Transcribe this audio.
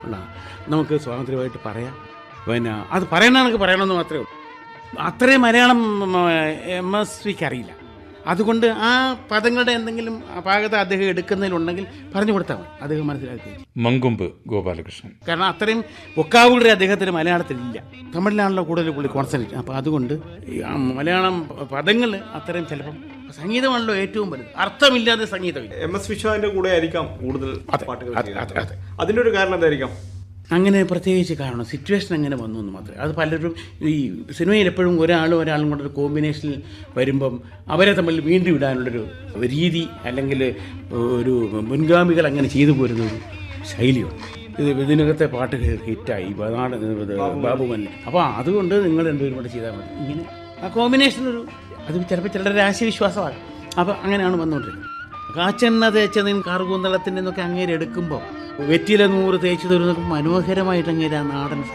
ഉള്ളതാണ്. നമുക്ക് സ്വാതന്ത്ര്യമായിട്ട് പറയാം പിന്നെ അത് പറയണമെങ്കിൽ പറയണമെന്ന് മാത്രമേ ഉള്ളൂ അത്രയും മലയാളം എം എസ് വിക്ക് അറിയില്ല അതുകൊണ്ട് ആ പദങ്ങളുടെ എന്തെങ്കിലും പാകത അദ്ദേഹം എടുക്കുന്നതിലുണ്ടെങ്കിൽ പറഞ്ഞു കൊടുത്താൽ മതി അദ്ദേഹം മനസ്സിലാക്കി മങ്കൊമ്പ് ഗോപാലകൃഷ്ണൻ കാരണം അത്രയും വൊക്കാബുലറി അദ്ദേഹത്തിന് മലയാളത്തിലില്ല തമിഴിലാണല്ലോ കൂടുതൽ പുള്ളി കോൺസെൻട്രേറ്റ് അപ്പോൾ അതുകൊണ്ട് ഈ ആ മലയാളം പദങ്ങൾ അത്രയും ചിലപ്പം സംഗീതമാണല്ലോ ഏറ്റവും വലുത് അർത്ഥമില്ലാതെ സംഗീതമില്ല എം എസ് വിശ്വനാഥിന്റെ കൂടെ ആയിരിക്കാം കൂടുതൽ അതെ, പാട്ടുകൾ അതെ, ചെയ്യുന്നത്. അതെ, അതെ. അതിന്റെ ഒരു കാരണം എന്തായിരിക്കാം അങ്ങനെ പ്രത്യേകിച്ച് കാരണം സിറ്റുവേഷൻ അങ്ങനെ വന്നു എന്ന് മാത്രമേ അത് പലരും ഈ സിനിമയിൽ എപ്പോഴും ഒരാളും ഒരാളും കൂടെ ഒരു കോമ്പിനേഷനിൽ വരുമ്പം അവരെ തമ്മിൽ വീണ്ടും ഇടാനുള്ളൊരു രീതി അല്ലെങ്കിൽ ഒരു മുൻഗാമികൾ അങ്ങനെ ചെയ്തു പോരുന്ന ഒരു ശൈലിയുണ്ട് ഇത് ഇതിനകത്തെ പാട്ടുകൾ ഹിറ്റായി നാട് ഇത് ബാബുമൻ അപ്പോൾ അതുകൊണ്ട് നിങ്ങൾ രണ്ടുപേരും കൂടെ ചെയ്താൽ മതി ഇങ്ങനെ ആ കോമ്പിനേഷൻ ഒരു അത് ചിലപ്പോൾ ചിലരുടെ രാശിവിശ്വാസമാണ് അപ്പോൾ അങ്ങനെയാണ് വന്നുകൊണ്ടിരിക്കുന്നത് കാച്ചെണ്ണ തേച്ചതിൻ കാർകൂന്തളത്തിൻ്റെ എന്നൊക്കെ അങ്ങേര് എടുക്കുമ്പോൾ വെറ്റില നൂറ് തേച്ച് തരുന്നതൊക്കെ മനോഹരമായിട്ട് അങ്ങേര് ആ നാടൻ